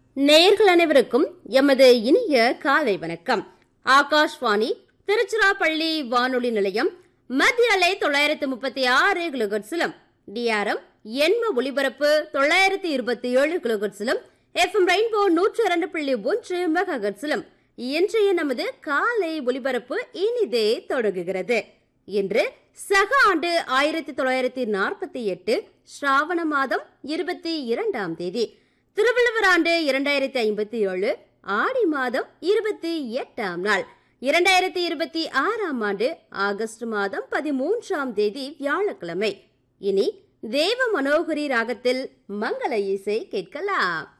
நேயர்கள் அனைவருக்கும் எமது இனிய காலை வணக்கம் ஆகாஷ்வாணி திருச்சிராப்பள்ளி வானொலி நிலையம் மத்திய அலை தொள்ளாயிரத்து முப்பத்தி ஆறு கிலோகட்ஸிலும் டிஆர்எம் எண்ம ஒலிபரப்பு தொள்ளாயிரத்து இருபத்தி ஏழு கிலோகட்ஸிலும் எஃப்எம் ரெயின்போ நூற்று இரண்டு புள்ளி ஒன்று மெகாகட்ஸிலும் இன்றைய நமது காலை ஒலிபரப்பு இனிதே தொடங்குகிறது இன்று சக ஆண்டு ஆயிரத்தி தொள்ளாயிரத்தி நாற்பத்தி எட்டு ஸ்ராவண மாதம் இருபத்தி இரண்டாம் தேதி திருவள்ளுவர் ஆண்டு இரண்டாயிரத்தி ஐம்பத்தி ஏழு ஆடி மாதம் இருபத்தி எட்டாம் நாள் இரண்டாயிரத்தி இருபத்தி ஆறாம் ஆண்டு ஆகஸ்ட் மாதம் பதிமூன்றாம் தேதி வியாழக்கிழமை இனி தேவ மனோகரி ராகத்தில் மங்கள இசை கேட்கலாம்